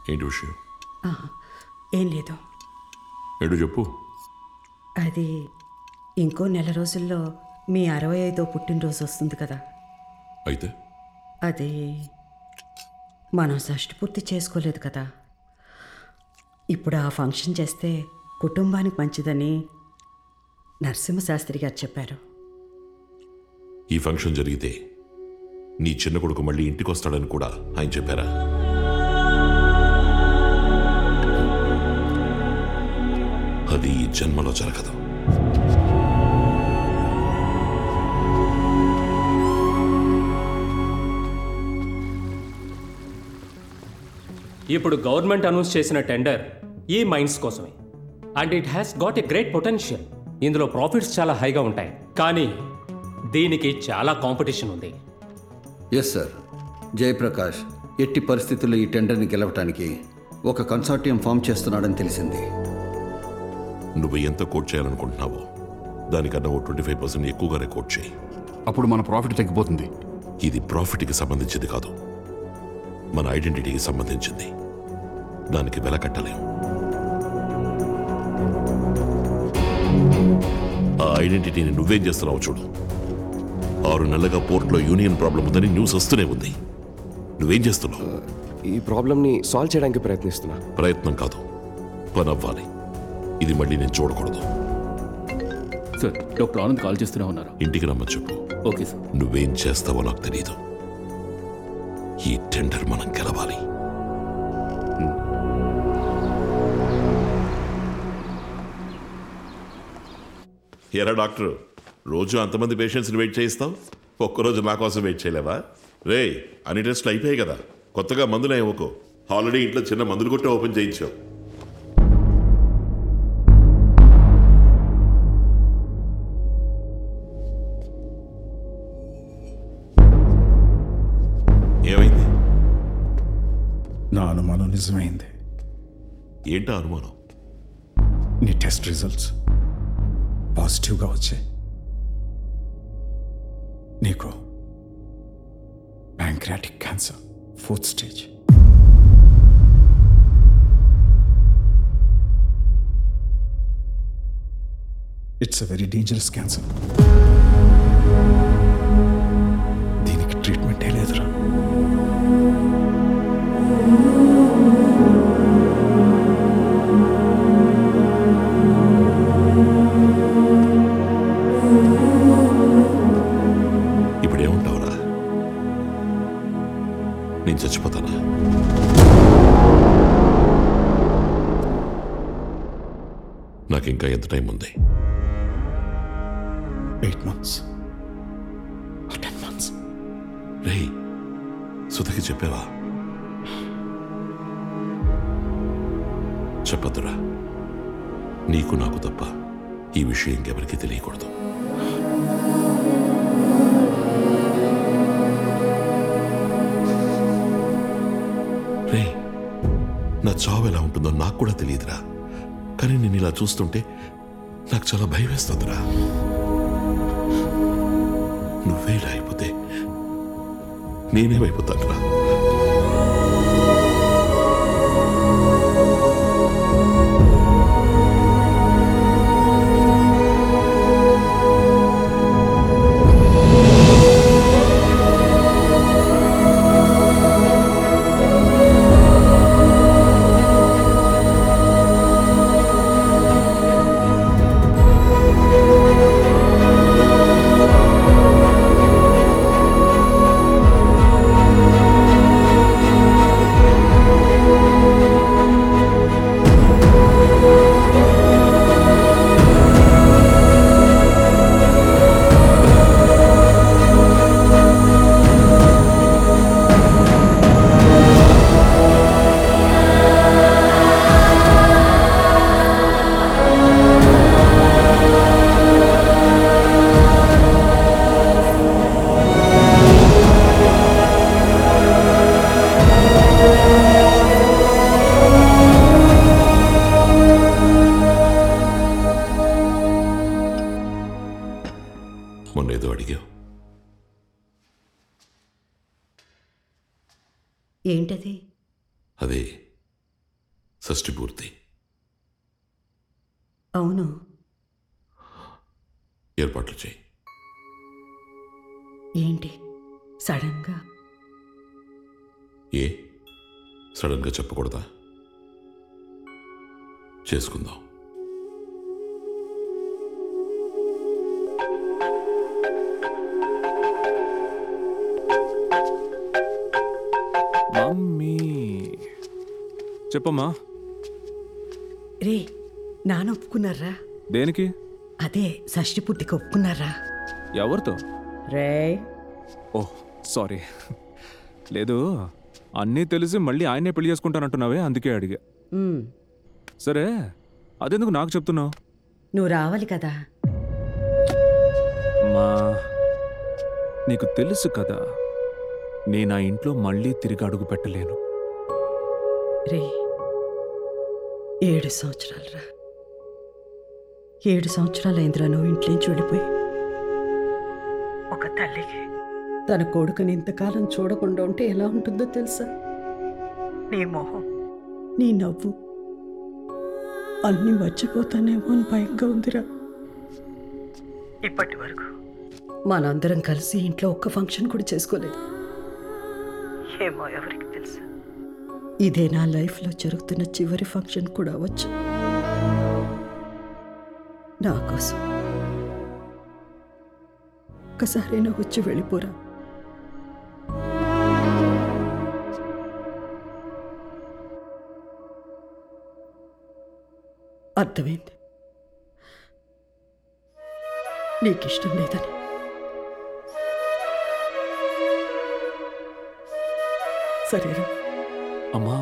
ఏంటి విషయం ఆ, ఏం లేదు ఏడు చెప్పు అది ఇంకో నెల రోజుల్లో మీ అరవై ఐదో పుట్టినరోజు వస్తుంది కదా అయితే అది మనం షష్టి పూర్తి చేసుకోలేదు కదా ఇప్పుడు ఆ ఫంక్షన్ చేస్తే కుటుంబానికి మంచిదని నరసింహశాస్త్రి గారు చెప్పారు ఈ ఫంక్షన్ జరిగితే నీ చిన్న కొడుకు మళ్ళీ ఇంటికి వస్తాడని కూడా ఆయన చెప్పారా అది ఈ జన్మలో జరగదు ఇప్పుడు గవర్నమెంట్ అనౌన్స్ చేసిన టెండర్ ఈ మైన్స్ కోసమే and it has got a great potential ఇందులో ప్రాఫిట్స్ చాలా హైగా ఉంటాయి కానీ దీనికి చాలా కాంపిటీషన్ ఉంది ఎస్ సార్ జయప్రకాష్ ఎట్టి పరిస్థితుల్లో ఈ టెండర్ని గెలవటానికి ఒక కన్సార్టియం ఫామ్ చేస్తున్నాడని తెలిసింది నువ్వు ఎంత కోట్ చేయాలనుకుంటున్నావో దానికన్నా ఓ ట్వంటీ ఫైవ్ పర్సెంట్ ఎక్కువగానే కోట్ చేయి అప్పుడు మన ప్రాఫిట్ తగ్గిపోతుంది ఇది ప్రాఫిట్కి సంబంధించింది కాదు మన ఐడెంటిటీకి సంబంధించింది దానికి వెల కట్టలేం ఆ ఐడెంటిటీని నువ్వేం చేస్తున్నావు చూడు ఆరు నెలలుగా పోర్ట్లో యూనియన్ ప్రాబ్లం ఉందని న్యూస్ వస్తూనే ఉంది నువ్వేం చేస్తున్నావు ఈ ప్రాబ్లమ్ని సాల్వ్ చేయడానికి ప్రయత్నిస్తున్నా ప్రయత్నం కాదు పని అవ్వాలి ఇది మళ్ళీ నేను చూడకూడదు సార్ డాక్టర్ ఆనంద్ కాల్ చేస్తూనే ఉన్నారు ఇంటికి రమ్మని చెప్పు ఓకే సార్ నువ్వేం చేస్తావో నాకు తెలియదు ఈ టెండర్ మనం గెలవాలి ఎరా డాక్టర్ రోజు అంతమంది పేషెంట్స్ని వెయిట్ చేయిస్తావు ఒక్కరోజు నా కోసం వెయిట్ చేయలేవా రే అన్ని టెస్ట్లు అయిపోయాయి కదా కొత్తగా మందులు ఇవ్వకు ఆల్రెడీ ఇంట్లో చిన్న మందులు కొట్టే ఓపెన్ చేయించావు ఏమైంది నా అనుమానం నిజమైంది ఏంటా అనుమానం నీ టెస్ట్ రిజల్ట్స్ పాజిటివ్గా వచ్చాయి నీకు pancreatic cancer fourth stage it's a very dangerous cancer దీనికి ట్రీట్మెంటే లేదురా ఇప్పుడు ఏముంటావురా నేను చచ్చిపోతానా నాకు ఇంకా ఎంత టైం ఉంది ఎయిట్ మంత్స్ టెన్ మంత్స్ రే సుధకి చెప్పావా చెప్పద్దురా నీకు నాకు తప్ప ఈ విషయం ఇంకెవరికీ తెలియకూడదు రే నా చావు ఎలా ఉంటుందో నాకు కూడా తెలియదురా కానీ నేను ఇలా చూస్తుంటే నాకు చాలా భయం వేస్తుందిరా నువ్వే ఇలా అయిపోతే నేనేమైపోతానురా మొన్న ఏదో అడిగావు ఏంటది అదే షష్ఠి పూర్తి అవును ఏర్పాట్లు చేయి ఏంటి సడన్గా ఏ సడన్గా చెప్పకూడదా చేసుకుందాం మమ్మీ చెప్పమ్మా రే నాన్న ఒప్పుకున్నారా దేనికి అదే షష్ఠి పుట్టికి ఒప్పుకున్నారా ఎవరితో రే ఓహ్ సారీ లేదు అన్నీ తెలిసి మళ్ళీ ఆయనే పెళ్లి చేసుకుంటానంటున్నావే అందుకే అడిగా సరే అదెందుకు నాకు చెప్తున్నావు నువ్వు రావాలి కదా మా నీకు తెలుసు కదా నేను ఆ ఇంట్లో మళ్ళీ తిరిగి అడుగు పెట్టలేను రే ఏడు సంవత్సరాలు రా ఏడు సంవత్సరాలు అయిందిరా నువ్వు ఇంట్లోంచి వెళ్ళిపోయి ఒక తల్లికి తన కొడుకుని ఇంతకాలం చూడకుండా ఉంటే ఎలా ఉంటుందో తెలుసా నీ మొహం నీ నవ్వు అన్నీ మర్చిపోతానేమో అని భయంగా ఉందిరా ఇప్పటి వరకు మనందరం కలిసి ఇంట్లో ఒక్క ఫంక్షన్ కూడా చేసుకోలేదు ఏమో ఎవరికి తెలుసు ఇదే నా లైఫ్లో జరుగుతున్న చివరి ఫంక్షన్ కూడా అవ్వచ్చు నా కోసం ఒక్కసారైనా వచ్చి వెళ్ళిపోరా అర్థమైంది నీకిష్టం లేదని సరేరా అమ్మా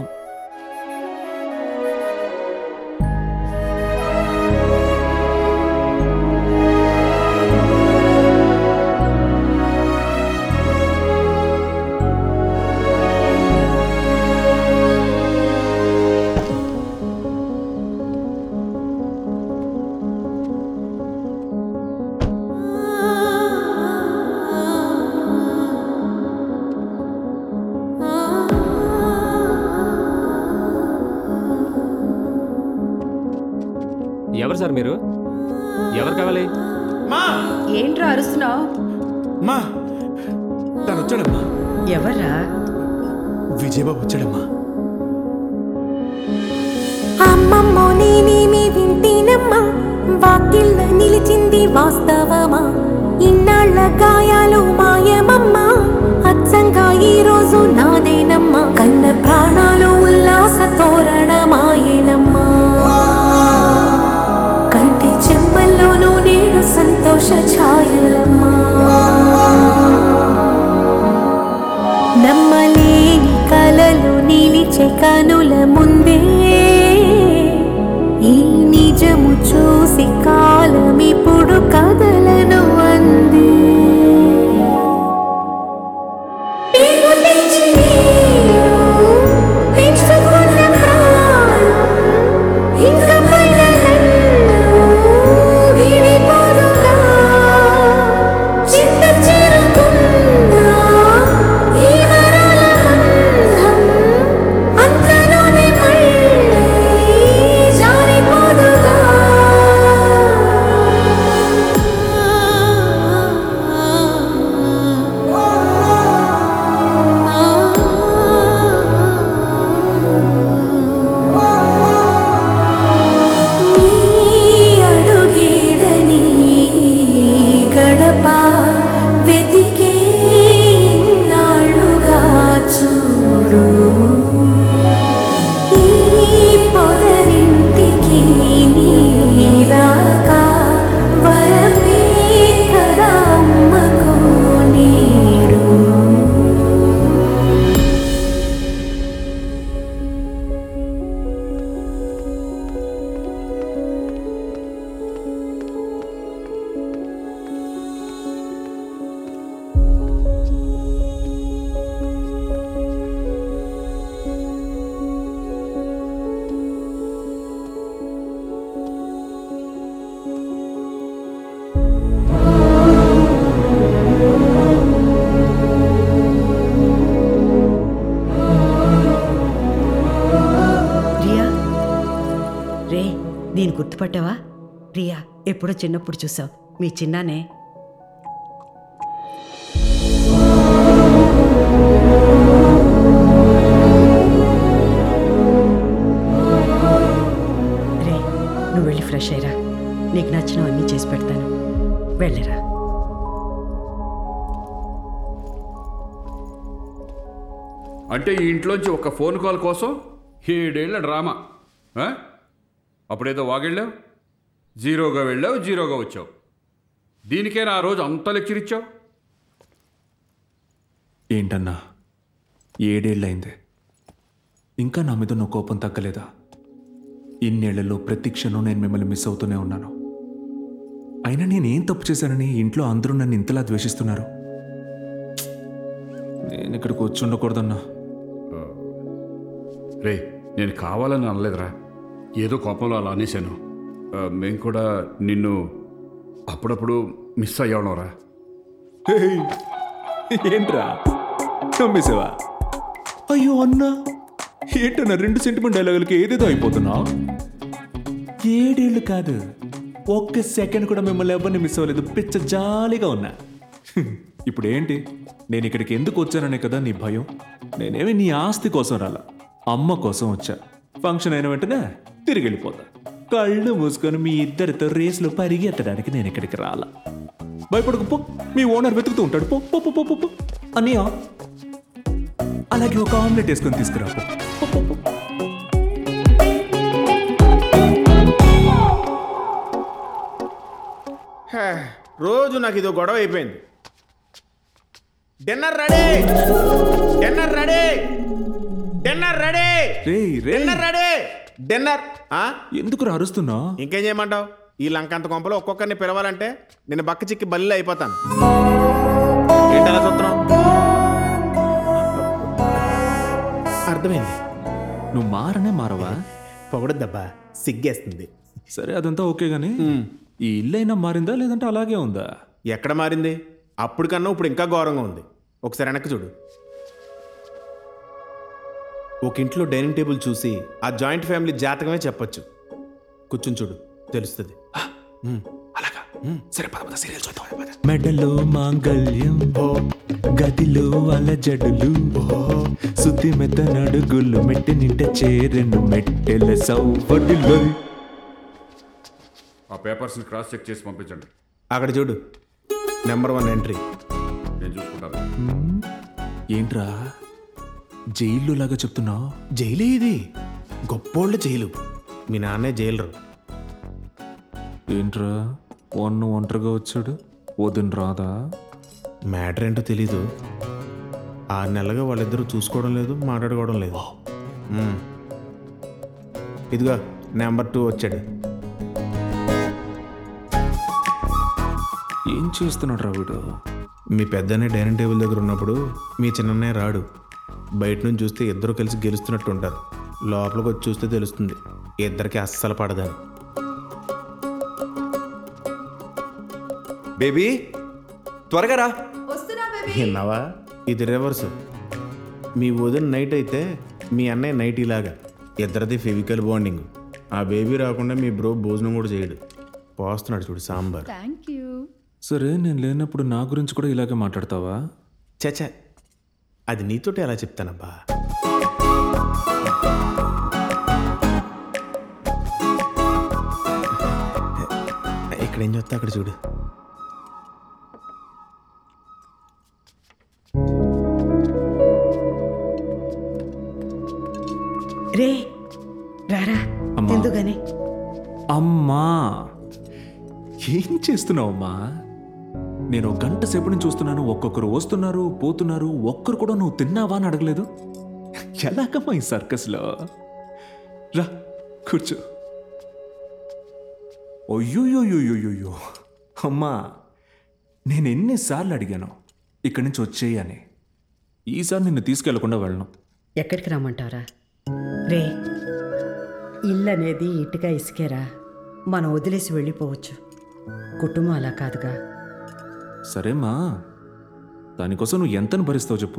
ఎవరు సార్ మీరు ఎవరు కావాలి ఏంట్రా అరుస్తున్నావు మా తను వచ్చాడమ్మా ఎవర్రా విజయబాబు వచ్చాడమ్మా అమ్మమ్మో నేనేమి వింటేనమ్మా వాకిళ్ళ నిలిచింది వాస్తవమా ఇన్నాళ్ళ గాయాలు మాయమమ్మా అచ్చంగా ఈ రోజు నాదేనమ్మా కన్న ప్రాణాలు ఉల్లాస తోరణమాయేనమ్మా కంటి చెమ్మల్లోనూ నేడు సంతోష ఛాయలమ్మా నమ్మలేని కలలు నిలిచే కనుల ముందే ఈ నిజము చూసి కాలం ఇప్పుడు కదలను అంది పేరు తెచ్చి నీరు, పెంచుకున్న ప్రాణం, ఇంక మన నన్ను విడిపోదుగా. గుర్తుపట్టావా ప్రియా ఎప్పుడో చిన్నప్పుడు చూసావు మీ చిన్నానే రే నువ్వు వెళ్ళి ఫ్రెష్ అయ్యరా నీకు నచ్చినవన్నీ చేసి పెడతాను వెళ్ళరా అంటే ఈ ఇంట్లోంచి ఒక ఫోన్ కాల్ కోసం ఏడేళ్ల డ్రామా ఆ? అప్పుడేదో వాగెళ్ళావు జీరోగా వెళ్ళావు జీరోగా వచ్చావు దీనికే నా రోజు అంత లెక్చర్ ఇచ్చావు ఏంటన్నా ఏడేళ్ళైంది ఇంకా నా మీద నువ్వు కోపం తగ్గలేదా ఇన్నేళ్లలో ప్రతి క్షణం నేను మిమ్మల్ని మిస్ అవుతూనే ఉన్నాను అయినా నేనేం తప్పు చేశానని ఇంట్లో అందరూ నన్ను ఇంతలా ద్వేషిస్తున్నారు నేను ఇక్కడికి వచ్చి ఉండకూడదన్నా రే నేను కావాలని అనలేదురా ఏదో కోపంలో అలా అనేశాను ఆ, మేం కూడా నిన్ను అప్పుడప్పుడు మిస్ అయ్యావనరా హేయ్! ఏంట్రా నమ్మేసావా అయ్యో అన్నా ఏంటన్నా రెండు సెంటిమెంట్ డైలాగులకి ఏదేదో అయిపోతున్నా ఏడేళ్ళు కాదు ఒక్క సెకండ్ కూడా మిమ్మల్ని ఎవరిని మిస్ అవ్వలేదు పిచ్చ జాలీగా ఉన్నా హ్మ్. ఇప్పుడు ఏంటి నేను ఇక్కడికి ఎందుకు వచ్చాననే కదా నీ భయం నేనేమి నీ ఆస్తి కోసం రాలా అమ్మ కోసం వచ్చా ఫంక్షన్ అయిన వెంటనే తిరిగి వెళ్ళిపోతా కళ్ళు మూసుకొని మీ ఇద్దరితో రేసులో పరిగెత్తడానికి నేను ఇక్కడికి రాలా భయపడకు పో మీ ఓనర్ వెతుకుతూ ఉంటాడు పో పో పో పో పో, పో అన్నయ్య అలాగే ఒక ఆమ్లెట్ వేసుకొని తీసుకురా పో. పో, పో, పో. హే, రోజు నాకు ఇదో గొడవ అయిపోయింది dinner ready dinner ready dinner ready రేయ్, రేయ్. డిన్నర్ రెడీ డిన్నర్ ఆ? ఎందుకు అరుస్తున్నా ఇంకేం చేయమంటావు ఈ లంకంత కొంపలో ఒక్కొక్కరిని పిలవాలంటే నేను బక్క చిక్కి బల్లి అయిపోతాను ఏంటి అలా చూస్తున్నావు అర్థమైంది నువ్వు మారనే మారవా పొగడద్దబ్బా సిగ్గేస్తుంది సరే అదంతా ఓకే గానీ ఈ ఇల్లు అయినా మారిందా లేదంటే అలాగే ఉందా ఎక్కడ మారింది అప్పుడు కన్నా ఇప్పుడు ఇంకా ఘోరంగా ఉంది ఒకసారి వెనక్కి చూడు ఒక ఇంట్లో డైనింగ్ టేబుల్ చూసి ఆ జాయింట్ ఫ్యామిలీ జాతకమే చెప్పొచ్చు కూర్చుని చూడు తెలుస్తుంది అలాగా సరే పద పద సీరియల్ చూద్దాం మెడలో మాంగళ్యం గదిలో అలజడులు సుత్తి మెత్త నడుగులు మెట్టి నింట చేరెను మెట్టెల సౌవడిలో ఆ పేపర్స్ని క్రాస్ చెక్ చేసి పంపించండి అక్కడ చూడు నెంబర్ వన్ ఎంట్రీ నేను చూసుకుంటాను ఏంట్రా జైల్లో లాగా చెప్తున్నావు జైలే ఇది గొప్పోళ్ళ జైలు మీ నాన్నే జైలరు ఏంట్రా వన్ను ఒంటరిగా వచ్చాడు వదిన రాదా మ్యాటర్ ఏంటో తెలీదు ఆరు నెలలుగా వాళ్ళిద్దరూ చూసుకోవడం లేదు మాట్లాడుకోవడం లేదు మ్మ్. ఇదిగో నెంబర్ టూ వచ్చాడు ఏం చేస్తున్నాడు రా వీడు మీ పెద్దనే డైనింగ్ టేబుల్ దగ్గర ఉన్నప్పుడు మీ చిన్నన్నయ్య రాడు బయట నుంచి చూస్తే ఇద్దరు కలిసి గెలుస్తున్నట్టు ఉంటారు లోపలికి వచ్చి చూస్తే తెలుస్తుంది ఇద్దరికి అస్సలు పడదని బేబీ త్వరగా రా విన్నావా ఇది రివర్స్ మీ వదిన నైట్ అయితే మీ అన్నయ్య నైట్ ఇలాగా ఇద్దరిది ఫిజికల్ బాండింగ్ ఆ బేబీ రాకుండా మీ బ్రో భోజనం కూడా చేయడు పోస్తున్నాడు చూడు సాంబార్ సరే నేను లేనప్పుడు నా గురించి కూడా ఇలాగే మాట్లాడతావా చచ అది నీతోటి ఎలా చెప్తానబ్బా ఇక్కడ ఏం చూస్తా అక్కడ చూడు రే రారా అమ్మా. ఎందుకని అమ్మా ఏం చేస్తున్నావమ్మా నేను ఒక గంట సేపు నుంచి చూస్తున్నాను ఒక్కొక్కరు వస్తున్నారు పోతున్నారు ఒక్కరు కూడా నువ్వు తిన్నావా అని అడగలేదు ఎలాగమ్మా ఈ సర్కస్లో రా కూర్చో అయ్యోయోయోయోయో అమ్మా నేను ఎన్నిసార్లు అడిగాను ఇక్కడి నుంచి వచ్చేయి అని ఈసారి నిన్ను తీసుకెళ్లకుండా వెళ్ళను ఎక్కడికి రమ్మంటారా రే ఇల్లు అనేది ఇటుక ఇసుకేరా మనం వదిలేసి వెళ్ళిపోవచ్చు కుటుంబం అలా కాదుగా సరేమ్మా దానికోసం నువ్వు ఎంతను భరిస్తావు చెప్పు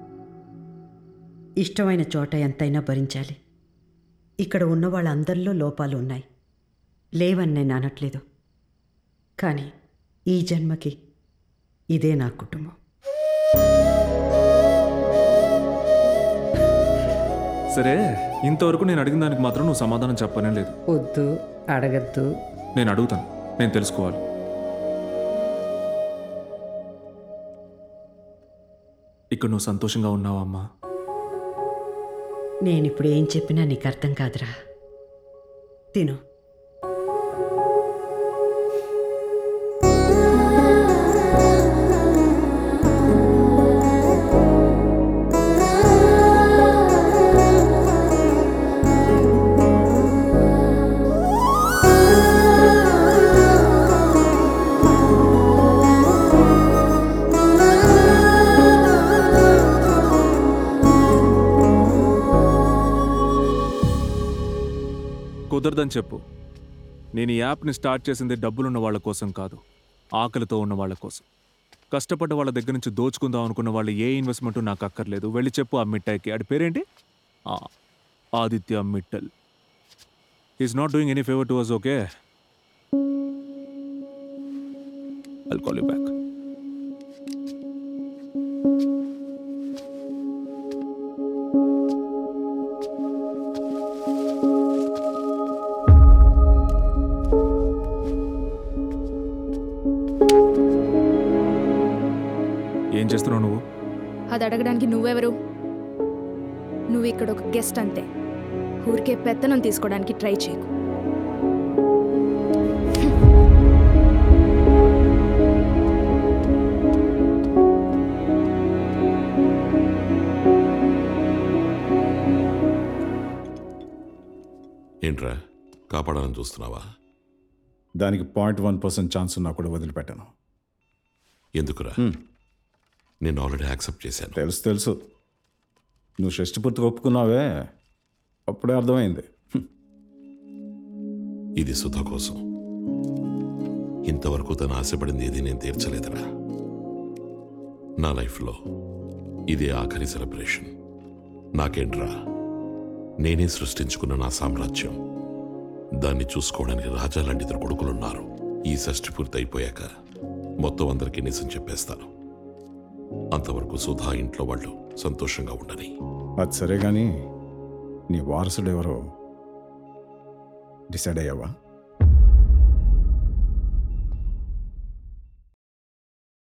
ఇష్టమైన చోట ఎంతైనా భరించాలి ఇక్కడ ఉన్న వాళ్ళందరిలో లోపాలు ఉన్నాయి లేవని నేను అనట్లేదు కానీ ఈ జన్మకి ఇదే నా కుటుంబం సరే ఇంతవరకు నేను అడిగిన దానికి మాత్రం నువ్వు సమాధానం చెప్పనే లేదు వద్దు అడగద్దు నేను అడుగుతాను నేను తెలుసుకోవాలి ఇక్కడ నువ్వు సంతోషంగా ఉన్నావా అమ్మా నేనిప్పుడు ఏం చెప్పినా నీకు అర్థం కాదురా తిను కుదరదని చెప్పు నేను ఈ యాప్ని స్టార్ట్ చేసింది డబ్బులున్న వాళ్ళ కోసం కాదు ఆకలితో ఉన్న వాళ్ళ కోసం కష్టపడ్డ వాళ్ళ దగ్గర నుంచి దోచుకుందాం అనుకున్న వాళ్ళు ఏ ఇన్వెస్ట్మెంట్ నాకు అక్కర్లేదు వెళ్ళి చెప్పు ఆ మిఠాయికి ఆడి పేరేంటి ఆ, Aditya Mittal is not doing any favour to us okay I'll call you back ఏం చేస్తున్నావు నువ్వు అది అడగడానికి నువ్వెవరు నువ్వు ఇక్కడ ఒక గెస్ట్ అంతే ఊరికే పెత్తనం తీసుకోవడానికి ట్రై చేయకు ఏంట్రా కాపాడాలని చూస్తున్నావా దానికి పాయింట్ వన్ పర్సెంట్ ఛాన్స్ ఉన్నా కూడా వదిలిపెట్టాను ఎందుకురా నేను ఆల్రెడీ యాక్సెప్ట్ చేశాను తెలుసు తెలుసు నువ్వు షష్టిపూర్తిగా ఒప్పుకున్నావే అప్పుడే అర్థమైంది హ్మ్. ఇది సుధా కోసం ఇంతవరకు తను ఆశపడింది ఏది నేను తీర్చలేదురా నా లైఫ్లో ఇదే ఆఖరి సెలబ్రేషన్ నాకేంట్రా నేనే సృష్టించుకున్న నా సామ్రాజ్యం దాన్ని చూసుకోవడానికి రాజా లాంటి ఇద్దరు కొడుకులున్నారు ఈ షష్ఠి పూర్తి అయిపోయాక మొత్తం అందరికీ నిజం చెప్పేస్తాను అంతవరకు సుధా ఇంట్లో వాళ్ళు సంతోషంగా ఉండని అది సరే కానీ నీ వారసుడు ఎవరో డిసైడ్ అయ్యావా